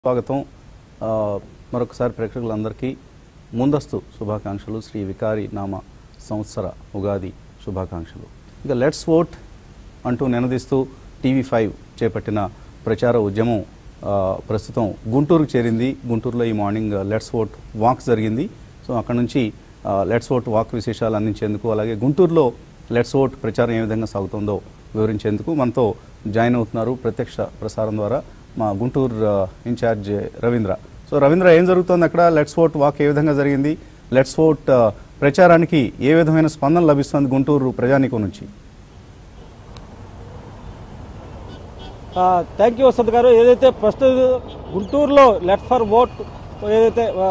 స్వాగతం ఆ, మరొకసారి ప్రేక్షకులందరికీ ముందస్తు శుభాకాంక్షలు శ్రీ వికారి నామ సంవత్సర ఉగాది శుభాకాంక్షలు ఇక లెట్స్ ఓట్ అంటూ నినదిస్తూ టీవీ ఫైవ్ చేపట్టిన ప్రచార ఉద్యమం ఆ, ప్రస్తుతం గుంటూరుకు చేరింది గుంటూరులో ఈ మార్నింగ్ లెట్స్ ఓట్ వాక్ జరిగింది సో అక్కడ నుంచి లెట్స్ ఓట్ వాక్ విశేషాలు అందించేందుకు అలాగే గుంటూరులో లెట్స్ ఓట్ ప్రచారం ఏ విధంగా సాగుతుందో వివరించేందుకు మనతో జాయిన్ అవుతున్నారు ప్రత్యక్ష ప్రసారం ద్వారా మా గుంటూరు ఆ, ఇన్ఛార్జ్ రవీంద్ర సో రవీంద్ర ఏం జరుగుతోంది అక్కడ లెట్స్ ఓట్ వాక్ ఏ విధంగా జరిగింది లెట్స్ ఓట్ ఆ, ప్రచారానికి ఏ విధమైన స్పందన లభిస్తుంది గుంటూరు ప్రజానీకం నుంచి థ్యాంక్ యూ వసంత్ గారు ఏదైతే ప్రస్తుతం గుంటూరులో లెట్ ఫర్ ఓట్ ఏదైతే ఆ,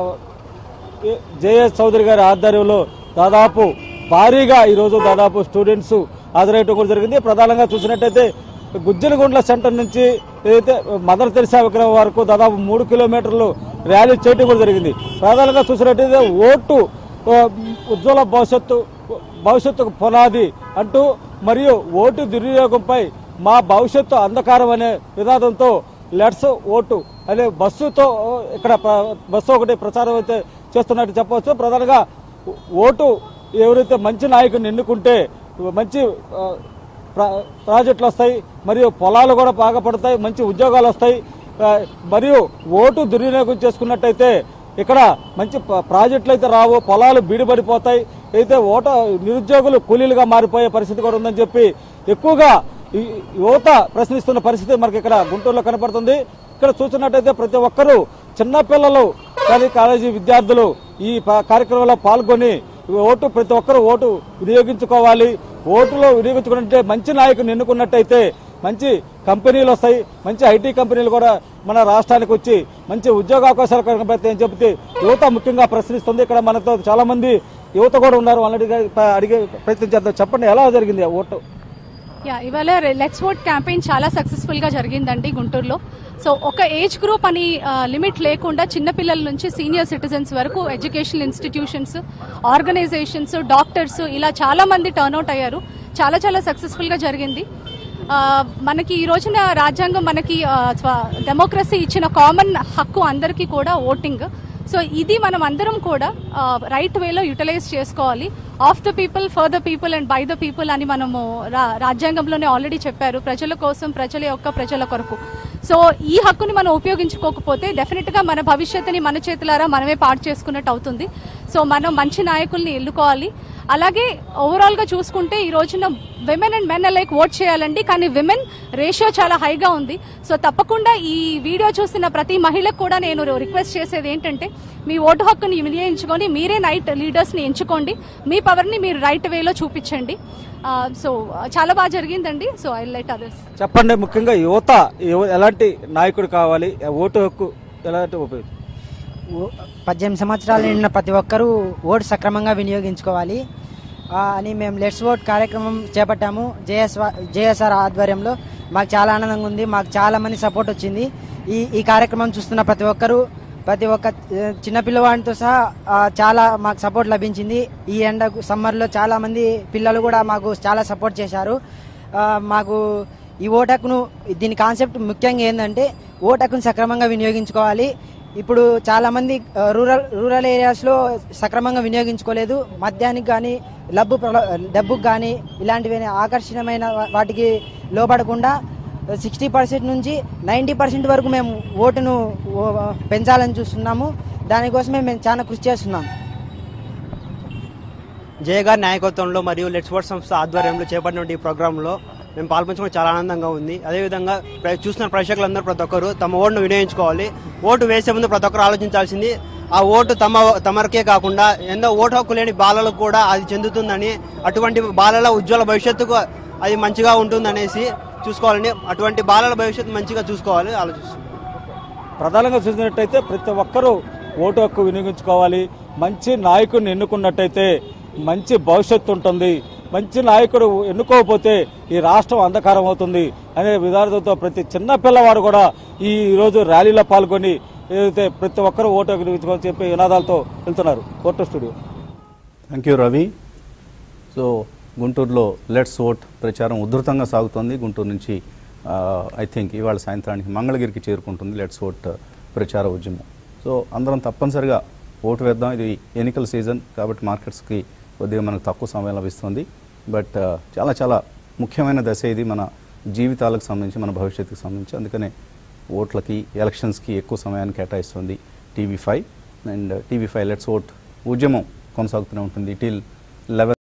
ఏ- జేఎస్ చౌదరి గారి ఆధ్వర్యంలో దాదాపు భారీగా ఈరోజు దాదాపు స్టూడెంట్స్ హాజరయ్యడం కూడా జరిగింది ప్రధానంగా చూసినట్టయితే గుజ్జలగుండ్ల సెంటర్ నుంచి ఏదైతే మదర్ తెరిసా విగ్రహం వరకు దాదాపు మూడు కిలోమీటర్లు ర్యాలీ చేయడం కూడా జరిగింది ప్రధానంగా చూసినట్టయితే ఓటు ఆ, ఉజ్వల భవిష్యత్తు భవిష్యత్తుకు పునాది అంటూ మరియు ఓటు దుర్వినియోగంపై మా భవిష్యత్తు అంధకారం అనే నినాదంతో లెట్స్ ఓటు అనే బస్సుతో ఇక్కడ ప్ర- బస్సు ఒకటి ప్రచారం అయితే చేస్తున్నట్టు చెప్పవచ్చు ప్రధానంగా ఓటు ఎవరైతే మంచి నాయకుని ఎన్నుకుంటే మంచి ఆ, ప్రా- ప్రాజెక్టులు వస్తాయి మరియు పొలాలు కూడా బాగా పడతాయి మంచి ఉద్యోగాలు వస్తాయి ఆ, మరియు ఓటు దుర్వినియోగం చేసుకున్నట్టయితే ఇక్కడ మంచి ప- ప్రాజెక్టులు అయితే రావు పొలాలు బీడుపడిపోతాయి అయితే ఓట నిరుద్యోగులు కూలీలుగా మారిపోయే పరిస్థితి కూడా ఉందని చెప్పి ఎక్కువగా ఈ యువత ప్రశ్నిస్తున్న పరిస్థితి మనకి ఇక్కడ గుంటూరులో కనపడుతుంది ఇక్కడ చూసినట్టయితే ప్రతి ఒక్కరూ చిన్నపిల్లలు కానీ కాలేజీ విద్యార్థులు ఈ ప- కార్యక్రమంలో పాల్గొని ఓటు ప్రతి ఒక్కరూ ఓటు వినియోగించుకోవాలి ఓటులో వినియోగించుకుంటే మంచి నాయకుని ఎన్నుకున్నట్టయితే మంచి కంపెనీలు వస్తాయి మంచి ఐటీ కంపెనీలు కూడా మన రాష్ట్రానికి వచ్చి మంచి ఉద్యోగ అవకాశాలు కనబడతాయని చెబితే యువత ముఖ్యంగా ప్రశ్నిస్తుంది ఇక్కడ మనతో చాలా మంది యువత కూడా ఉన్నారు వాళ్ళని అడిగే అడిగే ప్రయత్నం చేద్దాం చెప్పండి ఎలా జరిగింది ఆ ఓటు యా ఇవాళ లెట్స్ ఓట్ క్యాంపెయిన్ చాలా సక్సెస్ఫుల్ గా జరిగిందండి గుంటూరులో సో ఒక ఏజ్ గ్రూప్ అని లిమిట్ లేకుండా చిన్నపిల్లల నుంచి సీనియర్ సిటిజన్స్ వరకు ఎడ్యుకేషనల్ ఇన్స్టిట్యూషన్స్ ఆర్గనైజేషన్స్ డాక్టర్స్ ఇలా చాలా మంది టర్న్అవుట్ అయ్యారు చాలా చాలా సక్సెస్ఫుల్ గా జరిగింది ఆ, మనకి ఈ రోజున రాజ్యాంగం మనకి డెమోక్రసీ ఇచ్చిన కామన్ హక్కు అందరికీ కూడా ఓటింగ్ సో ఇది మనం అందరం కూడా రైట్ వేలో యూటిలైజ్ చేసుకోవాలి of the people for the people and by the people అని మనము రా- రాజ్యాంగంలోనే ఆల్రెడీ చెప్పారు ప్రజల కోసం ప్రజల యొక్క ప్రజల కొరకు సో ఈ హక్కుని మనం ఉపయోగించుకోకపోతే డెఫినెట్గా మన భవిష్యత్తుని మన చేతులారా మనమే పాడు చేసుకున్నట్టు అవుతుంది సో మనం మంచి నాయకుల్ని ఎన్నుకోవాలి అలాగే ఓవరాల్ గా చూసుకుంటే ఈ రోజున women and men like vote చేయాలండి కానీ విమెన్ రేషియో చాలా హైగా ఉంది సో తప్పకుండా ఈ వీడియో చూస్తున్న ప్రతి మహిళకు కూడా నేను రిక్వెస్ట్ చేసేది ఏంటంటే మీ ఓటు హక్కుని వినియోగించుకొని మీరే నైట్ లీడర్స్ ని ఎంచుకోండి మీ పవర్ ని మీరు రైట్ వేలో చూపించండి సో చాలా బాగా జరిగిందండి సో ఐ లైట్ అదర్స్ చెప్పండి ముఖ్యంగా యువత ఎవ- ఎలాంటి నాయకుడు కావాలి ఓటు హక్కు ఎలాంటి ఉపయోగం ఓ- పద్దెనిమిది సంవత్సరాలు నిండిన ప్రతి ఒక్కరూ ఓటు సక్రమంగా వినియోగించుకోవాలి ఆ, అని మేము లెట్స్ ఓట్ కార్యక్రమం చేపట్టాము జేఎస్ జేఎస్ఆర్ ఆధ్వర్యంలో మాకు చాలా ఆనందంగా ఉంది మాకు చాలా మంది సపోర్ట్ వచ్చింది ఈ ఈ కార్యక్రమం చూస్తున్న ప్రతి ఒక్కరూ ప్రతి ఒక్క ఆ, చిన్న పిల్లవాడితో సహా ఆ, చాలా మాకు సపోర్ట్ లభించింది ఈ ఎండ సమ్మర్లో చాలా మంది పిల్లలు కూడా మాకు చాలా సపోర్ట్ చేశారు ఆ, మాకు ఈ ఓటకును దీని కాన్సెప్ట్ ముఖ్యంగా ఏంటంటే ఓటకును సక్రమంగా వినియోగించుకోవాలి ఇప్పుడు చాలా మంది ఆ, రూరల్ రూరల్ ఏరియాస్లో సక్రమంగా వినియోగించుకోలేదు మద్యానికి కానీ లబ్బు ప్రలో- డబ్బుకు కానీ ఇలాంటివి ఆకర్షణమైన వా- వాటికి లోపడకుండా సిక్స్టీ పర్సెంట్ నుంచి నైంటీ పర్సెంట్ వరకు మేము ఓటును ఓ, పెంచాలని చూస్తున్నాము దానికోసమే మేము చాలా కృషి చేస్తున్నాం జయ గారి నాయకత్వంలో మరియు లెట్స్ వర్డ్ సంస్థ ఆధ్వర్యంలో చేపట్టిన ఈ ప్రోగ్రాంలో మేము పాల్పంచుకోవడం చాలా ఆనందంగా ఉంది అదేవిధంగా ప్ర- చూస్తున్న ప్రేక్షకులందరూ ప్రతి ఒక్కరు తమ ఓటును వినియోగించుకోవాలి ఓటు వేసే ముందు ప్రతి ఒక్కరు ఆలోచించాల్సింది ఆ ఓటు తమ తమరికే కాకుండా ఎంతో ఓటు హక్కు లేని బాలలకు కూడా అది చెందుతుందని అటువంటి బాలల ఉజ్వల భవిష్యత్తుకు అది మంచిగా ఉంటుందనేసి చూసుకోవాలని అటువంటి బాలల భవిష్యత్తు మంచిగా చూసుకోవాలి ఆలోచిస్తున్నాం ప్రధానంగా చూసినట్టయితే ప్రతి ఒక్కరూ ఓటు హక్కు వినియోగించుకోవాలి మంచి నాయకుడిని ఎన్నుకున్నట్టయితే మంచి భవిష్యత్తు ఉంటుంది మంచి నాయకుడు ఎన్నుకోకపోతే ఈ రాష్ట్రం అంధకారం అవుతుంది అనే విధానంతో ప్రతి చిన్న పిల్లవాడు కూడా ఈ రోజు ర్యాలీలో పాల్గొని ఏదైతే ప్రతి ఒక్కరూ ఓటు హక్కు వినియోగించుకోవాలని చెప్పి నినాదాలతో వెళ్తున్నారు ఓటు studio thank you Ravi so గుంటూరులో లెట్స్ ఓట్ ప్రచారం ఉధృతంగా సాగుతోంది గుంటూరు నుంచి ఐ థింక్ ఇవాళ సాయంత్రానికి మంగళగిరికి చేరుకుంటుంది లెట్స్ ఓట్ ప్రచార ఉద్యమం సో అందరం తప్పనిసరిగా ఓటు వేద్దాం ఇది ఎన్నికల సీజన్ కాబట్టి మార్కెట్స్కి కొద్దిగా మనకు తక్కువ సమయం లభిస్తుంది బట్ ఆ, చాలా చాలా ముఖ్యమైన దశ ఇది మన జీవితాలకు సంబంధించి మన భవిష్యత్తుకు సంబంధించి అందుకనే ఓట్లకి ఎలక్షన్స్కి ఎక్కువ సమయాన్ని కేటాయిస్తుంది TV five and TV five let's vote ఉద్యమం కొనసాగుతూనే ఉంటుంది టిల్ లెవెన్